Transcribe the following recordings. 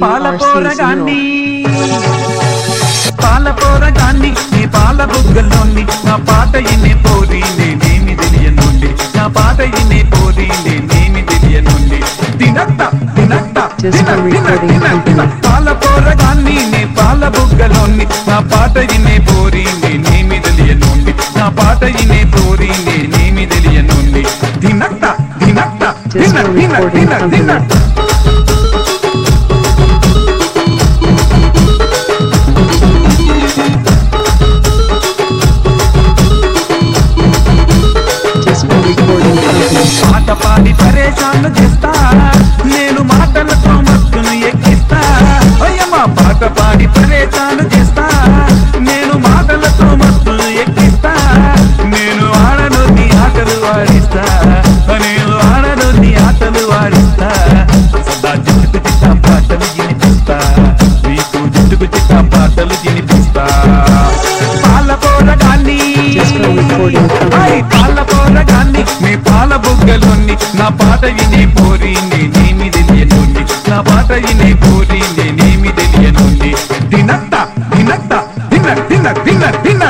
పాల TRC పోరగాన్ని Zero. పాల పోరగాన్ని నీ పాల బుగ్గలోని నా పాట ఇనే పోరి నేనేమి తెలియనుండి నా పాట ఇనే పోరి నేనేమి తెలియనుండి తినట్ట తినట్ట తిన Disco తిన recording తిన తిన company. పాల పోరగాన్ని నీ పాల బుగ్గలోని నా పాట ఇనే పోరి నేనేమి తెలియనుండి నా పాట ఇనే పోరి నేనేమి తెలియనుండి తినట్ట తినట్ట తిన Disco తిన recording తిన తిన company. Disco recording company. పాట పాడి పరేషాన్లు చేస్తా నేను మాటలతో మత్తును ఎక్కిస్తా అయ్యమ్మ పాట పాడి పరేషాన్లు చేస్తా నేను మాటలతో మత్తును ఎక్కిస్తా నేను ఆడను నీ ఆటలు వాడిస్తా నేను ఆడను నీ ఆటలు వాడిస్తా సదా జుట్టుకు చిట్టా పాటలు వినిపిస్తా నీకు జుట్టుకు చిట్టా పాటలు వినిపిస్తా పాల పోరగాన్ని Disco recording company. ఐ పాల పోరగాన్ని నీ పాల బుగ్గలోని నా పాట వినే పోరి నేనేమి తెలియనుండి నా పాట వినే పోరి నేనేమి తెలియనుండి తినట్ట తినట్ట తిన తిన తిన తిన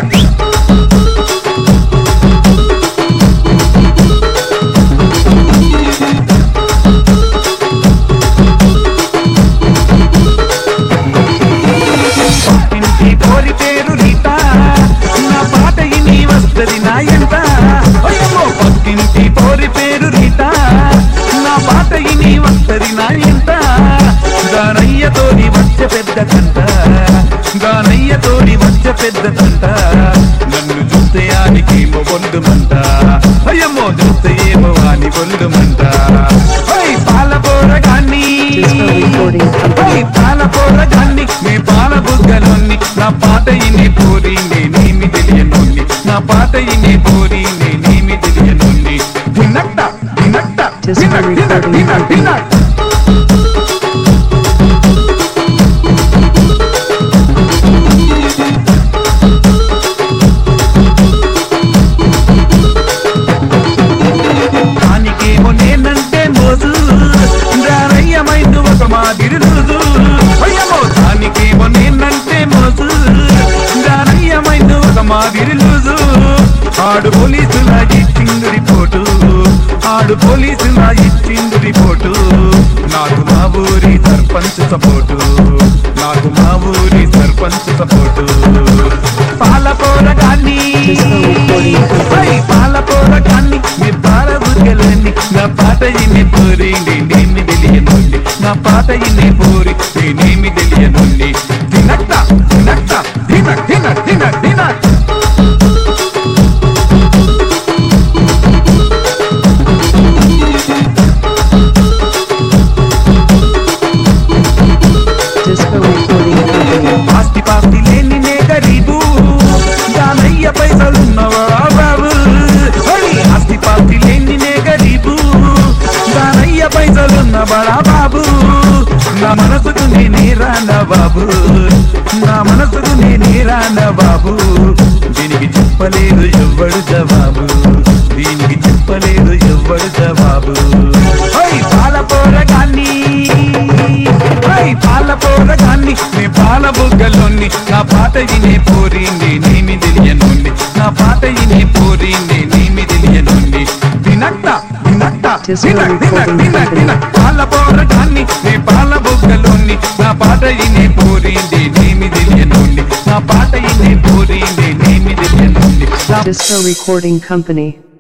ఇంటి పోరి పేరు రీత నా పాట ఇని వస్తది నా ఎంట అయ్యమ్మో పక్కింటి పోరి పేరు రీత నా పాట ఇని వస్తది నా ఎంట దానయ్యతోని వచ్చే పెద్ద కంట దానయ్యతోని వచ్చే పెద్ద కంట నన్ను చూస్తే ఆనికేమో ఒళ్ళుమంట అయ్యమ్మో చూస్తే ఏమో అని ఒళ్ళుమంట ఓయ్ పాల పోరగాన్ని Disco recording company. ఓయ్ పాల పోరగాన్ని నీ పాల బుగ్గలోని నా పాట ఇని పోరి నేనేమి తెలియనుండి నా పాట ఇని పోరి నేనేమి తెలియనుండి తినట్ట తినట్ట తిన తిన తిన తిన దానికేమో నేనంటే మోజు దారయ్యమైంది ఒక మాదిరి రోజు అయ్యమో దానికేమో నేనంటే మోజు దారయ్యమైంది ఒక మాదిరి రోజు ఆడు పోలీసుల ఇచ్చింది రిపోర్టు ఆడు పోలీసుల ఇచ్చింది రిపోర్టు నాకు మా ఊరి సర్పంచ్ సపోర్టు నాకు మా ఊరి సర్పంచ్ సపోర్టు పాల పోరగాన్ని Disco recording company. ఐ పాల పోరగాన్ని మీ పాల బుగ్గలని నా పాట ఇన్ని పోరి నేనేమి తెలియనుండి నా పాట ఇన్ని పోరి నేనేమి తెలియనుండి తినట్ట తినట్ట తిన తిన తిన తిన Disco recording company. ఆస్తి పాస్తి లేని నే గరీబు దానయ్య పైసలున్నవా బాబు ఓయ్ ఆస్తి పాస్తి లేని నే గరీబు దానయ్య పైసలున్న బడా బాబు నా మనసుకు నేనే రాన బాబు నా మనసుకు నేనే రాన బాబు దీనికి చెప్పలేదు ఎవ్వడు జవాబు దీనికి చెప్పలేదు ఎవ్వడు జవాబు ఓయ్ పాల పోరగాన్ని ఓయ్ పాల పోరగాన్ని నీ పాల బుగ్గలోని నా పాట ఇనే పోరి నేనేమి తెలియనుండి నా పాట ఇనే పోరి నేనేమి తెలియనుండి తినట్ట తినట్ట Disco తిన తిన recording తిన company. తిన పాల పోరగాన్ని నీ పాల బుగ్గలోని నా పాట ఇనే పోరి నేనేమి తెలియనుండి నా పాట ఇనే పోరి నేనేమి తెలియనుండి నా Disco recording company.